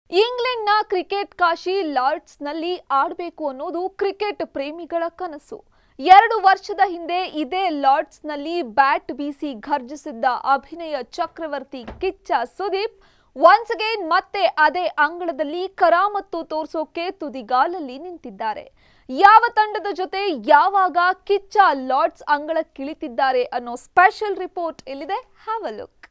ಇಂಗ್ಲೆಂಡ್ನ cricket Kashi ಲಾರ್ಡ್ಸ್ನಲ್ಲಿ ಆಡಬೇಕು ಅನ್ನೋದು cricket ಪ್ರೇಮಿಗಳ ಕನಸು ಎರಡು ವರ್ಷದ ಹಿಂದೆ ಇದೇ ಲಾರ್ಡ್ಸ್ನಲ್ಲಿ ಬ್ಯಾಟ್ ಬೀಸಿ ಘರ್ಜಿಸಿದ್ದ ಅಭಿನಯ ಚಕ್ರವರ್ತಿ ಕಿಚ್ಚ ಸುದೀಪ್ ಒನ್ಸ್ ಅಗೇನ್ ಮತ್ತೆ ಅದೇ ಅಂಗಳದಲ್ಲಿ ಕರಾಮತ್ತು ತೋರ್ಸೋಕೆ ತುದಿಗಾಲಲ್ಲಿ ನಿಂತಿದ್ದಾರೆ ಯಾವ ತಂಡದ ಜೊತೆ ಯಾವಾಗ ಕಿಚ್ಚ ಲಾರ್ಡ್ಸ್ ಅಂಗಳಕ್ಕಿಳಿತಿದ್ದಾರೆ ಅನ್ನೋ ಸ್ಪೆಷಲ್ ರಿಪೋರ್ಟ್ ಇಲ್ಲಿದೆ ಹ್ಯಾವ್ ಅ ಲುಕ್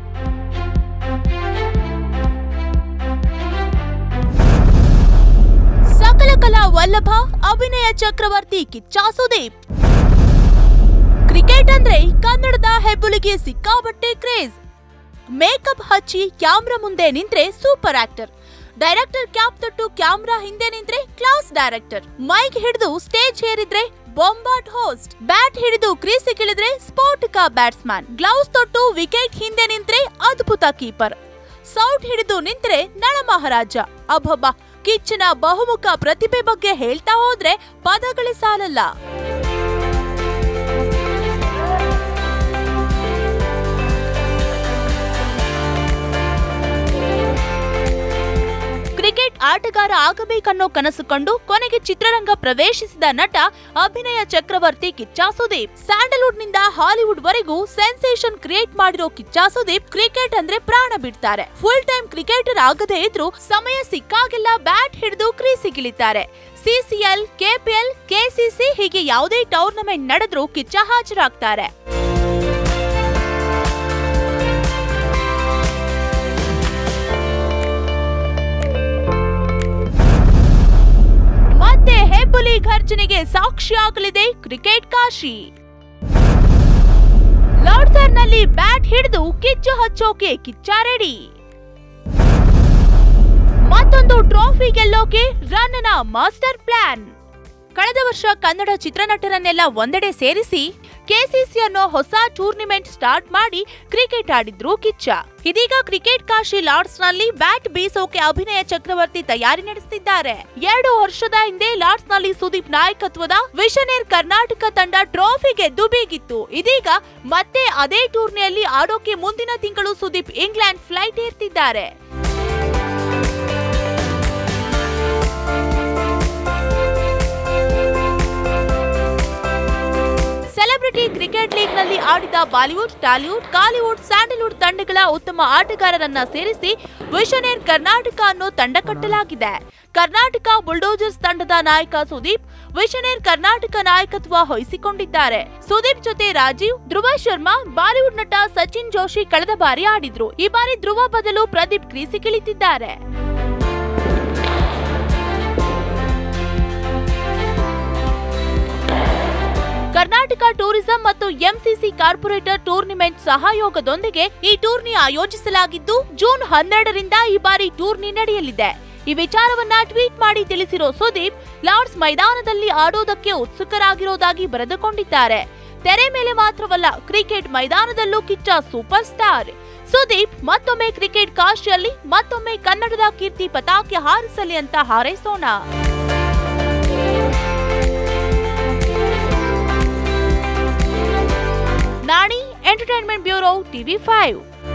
ಸಕಲ ಕಲಾ ವಲ್ಲಭ ಅಭಿನಯ ಚಕ್ರವರ್ತಿ ಕಿಚ್ಚ ಸುದೀಪ್ ಕ್ರಿಕೆಟ್ ಅಂದ್ರೆ ಕನ್ನಡದ ಹೆಬ್ಬುಲಿಗೆ ಸಿಕ್ಕಾಬಟ್ಟೆ ಕ್ರೇಜ್ ಮೇಕಪ್ ಹಚ್ಚಿ ಕ್ಯಾಮ್ರಾ ಮುಂದೆ ನಿಂತ್ರೆ ಸೂಪರ್ ಆಕ್ಟರ್ ಡೈರೆಕ್ಟರ್ ಕ್ಯಾಪ್ ತೊಟ್ಟು ಕ್ಯಾಮ್ರಾ ಹಿಂದೆ ನಿಂತ್ರೆ ಕ್ಲಾಸ್ ಡೈರೆಕ್ಟರ್ ಮೈಕ್ ಹಿಡಿದು ಸ್ಟೇಜ್ ಏರಿದ್ರೆ ಬೊಂಬಾಟ್ ಹೋಸ್ಟ್ ಬ್ಯಾಟ್ ಹಿಡಿದು ಕ್ರೀಸಿಗಿಳಿದ್ರೆ ಸ್ಫೋಟಕ ಬ್ಯಾಟ್ಸ್ಮನ್ ಗ್ಲೌಸ್ ತೊಟ್ಟು ವಿಕೆಟ್ ಹಿಂದೆ ನಿಂತ್ರೆ ಅದ್ಭುತ ಕೀಪರ್ ಸೌಟ್ ಹಿಡಿದು ನಿಂತ್ರೆ ನಳ ಮಹಾರಾಜ ಅಬ್ಬಬ್ಬ ಕಿಚ್ಚನ ಬಹುಮುಖ ಪ್ರತಿಭೆ ಬಗ್ಗೆ ಹೇಳ್ತಾ ಹೋದ್ರೆ ಪದಗಳೇ ಸಾಲಲ್ಲ ಕ್ರಿಕೆಟ್ ಆಟಗಾರ ಆಗಬೇಕನ್ನೋ ಕನಸು ಕಂಡು ಕೊನೆಗೆ ಚಿತ್ರರಂಗ ಪ್ರವೇಶಿಸಿದ ನಟ ಅಭಿನಯ ಚಕ್ರವರ್ತಿ ಕಿಚ್ಚ ಸುದೀಪ್ ಸ್ಯಾಂಡಲ್ವುಡ್ ನಿಂದ ಹಾಲಿವುಡ್ ವರೆಗೂ ಸೆನ್ಸೇಷನ್ ಕ್ರಿಯೇಟ್ ಮಾಡಿರೋ ಕಿಚ್ಚ ಸುದೀಪ್ ಕ್ರಿಕೆಟ್ ಅಂದ್ರೆ ಪ್ರಾಣ ಬಿಡ್ತಾರೆ ಫುಲ್ ಟೈಮ್ ಕ್ರಿಕೆಟರ್ ಆಗದೇ ಇದ್ರೂ ಸಮಯ ಸಿಕ್ಕಾಗೆಲ್ಲ ಬ್ಯಾಟ್ ಹಿಡಿದು ಕ್ರೀಸಿಗಿಳಿತಾರೆ ಸಿಸಿಎಲ್ ಕೆಪಿಎಲ್ ಕೆಸಿಸಿ ಹೀಗೆ ಯಾವುದೇ ಟೂರ್ನಮೆಂಟ್ ನಡೆದ್ರೂ ಕಿಚ್ಚ ಹಾಜರಾಗ್ತಾರೆ ಮತ್ತೆ ಹೆಬ್ಬುಲಿ ಘರ್ಜನೆಗೆ ಸಾಕ್ಷಿಯಾಗಲಿದೆ ಕ್ರಿಕೆಟ್ ಕಾಶಿ ಲಾರ್ಡ್ಸರ್ನಲ್ಲಿ ಬ್ಯಾಟ್ ಹಿಡಿದು ಕಿಚ್ಚು ಹಚ್ಚೋಕೆ ಕಿಚ್ಚ ರೆಡಿ ಮತ್ತೊಂದು ಟ್ರೋಫಿ ಗೆಲ್ಲೋಕೆ ರನ್ನ ಮಾಸ್ಟರ್ ಪ್ಲಾನ್ ಕಳೆದ ವರ್ಷ ಕನ್ನಡ ಚಿತ್ರನಟರನ್ನೆಲ್ಲ ಒಂದೆಡೆ ಸೇರಿಸಿ ಕೆಸಿಸಿ ಅನ್ನೋ ಹೊಸ ಟೂರ್ನಿಮೆಂಟ್ ಸ್ಟಾರ್ಟ್ ಮಾಡಿ ಕ್ರಿಕೆಟ್ ಆಡಿದ್ರು ಕಿಚ್ಚ ಇದೀಗ ಕ್ರಿಕೆಟ್ ಕಾಶಿ ಲಾರ್ಡ್ಸ್ ನಲ್ಲಿ ಬ್ಯಾಟ್ ಬೀಸೋಕೆ ಅಭಿನಯ ಚಕ್ರವರ್ತಿ ತಯಾರಿ ನಡೆಸುತ್ತಿದ್ದಾರೆ ಎರಡು ವರ್ಷದ ಹಿಂದೆ ಲಾರ್ಡ್ಸ್ ನಲ್ಲಿ ಸುದೀಪ್ ನಾಯಕತ್ವದ ವಿಷನೇರ್ ಕರ್ನಾಟಕ ತಂಡ ಟ್ರೋಫಿ ಗೆದ್ದು ಬೀಗಿತ್ತು ಇದೀಗ ಮತ್ತೆ ಅದೇ ಟೂರ್ನಿಯಲ್ಲಿ ಆಡೋಕೆ ಮುಂದಿನ ತಿಂಗಳು ಸುದೀಪ್ ಇಂಗ್ಲೆಂಡ್ ಫ್ಲೈಟ್ ಏರ್ತಿದ್ದಾರೆ ಸೆಲೆಬ್ರಿಟಿ ಕ್ರಿಕೆಟ್ ಲೀಗ್ ನಲ್ಲಿ ಆಡಿದ ಬಾಲಿವುಡ್ ಟಾಲಿವುಡ್ ಕಾಲಿವುಡ್ ಸ್ಯಾಂಡಲ್ವುಡ್ ತಂಡಗಳ ಉತ್ತಮ ಆಟಗಾರರನ್ನ ಸೇರಿಸಿ ವಿಷನೇರ್ ಕರ್ನಾಟಕ ಅನ್ನೋ ತಂಡ ಕಟ್ಟಲಾಗಿದೆ ಕರ್ನಾಟಕ ಬುಲ್ಡೋಜರ್ಸ್ ತಂಡದ ನಾಯಕ ಸುದೀಪ್ ವಿಷನೇರ್ ಕರ್ನಾಟಕ ನಾಯಕತ್ವ ವಹಿಸಿಕೊಂಡಿದ್ದಾರೆ ಸುದೀಪ್ ಜೊತೆ ರಾಜೀವ್ ಧ್ರುವ ಶರ್ಮಾ ಬಾಲಿವುಡ್ ನಟ ಸಚಿನ್ ಜೋಶಿ ಕಳೆದ ಬಾರಿ ಆಡಿದ್ರು ಈ ಬಾರಿ ಧ್ರುವ ಬದಲು ಪ್ರದೀಪ್ ಕ್ರೀಸಿಗಿಳಿತಿದ್ದಾರೆ ಕರ್ನಾಟಕ ಟೂರಿಸಂ ಮತ್ತು ಎಂಸಿಸಿ ಕಾರ್ಪೊರೇಟರ್ ಟೂರ್ನಿಮೆಂಟ್ ಸಹಯೋಗದೊಂದಿಗೆ ಈ ಟೂರ್ನಿ ಆಯೋಜಿಸಲಾಗಿದ್ದು ಜೂನ್ ಹನ್ನೆರಡರಿಂದ ಈ ಬಾರಿ ಟೂರ್ನಿ ನಡೆಯಲಿದೆ ಈ ವಿಚಾರವನ್ನ ಟ್ವೀಟ್ ಮಾಡಿ ತಿಳಿಸಿರೋ ಸುದೀಪ್ ಲಾರ್ಡ್ಸ್ ಮೈದಾನದಲ್ಲಿ ಆಡೋದಕ್ಕೆ ಉತ್ಸುಕರಾಗಿರೋದಾಗಿ ಬರೆದುಕೊಂಡಿದ್ದಾರೆ ತೆರೆ ಮೇಲೆ ಮಾತ್ರವಲ್ಲ ಕ್ರಿಕೆಟ್ ಮೈದಾನದಲ್ಲೂ ಕಿಚ್ಚ ಸೂಪರ್ ಸ್ಟಾರ್ ಸುದೀಪ್ ಮತ್ತೊಮ್ಮೆ ಕ್ರಿಕೆಟ್ ಕಾಶಿಯಲ್ಲಿ ಮತ್ತೊಮ್ಮೆ ಕನ್ನಡದ ಕೀರ್ತಿ ಪತಾಕೆ ಹಾರಿಸಲಿ ಅಂತ ಹಾರೈಸೋಣ Naani entertainment bureau TV five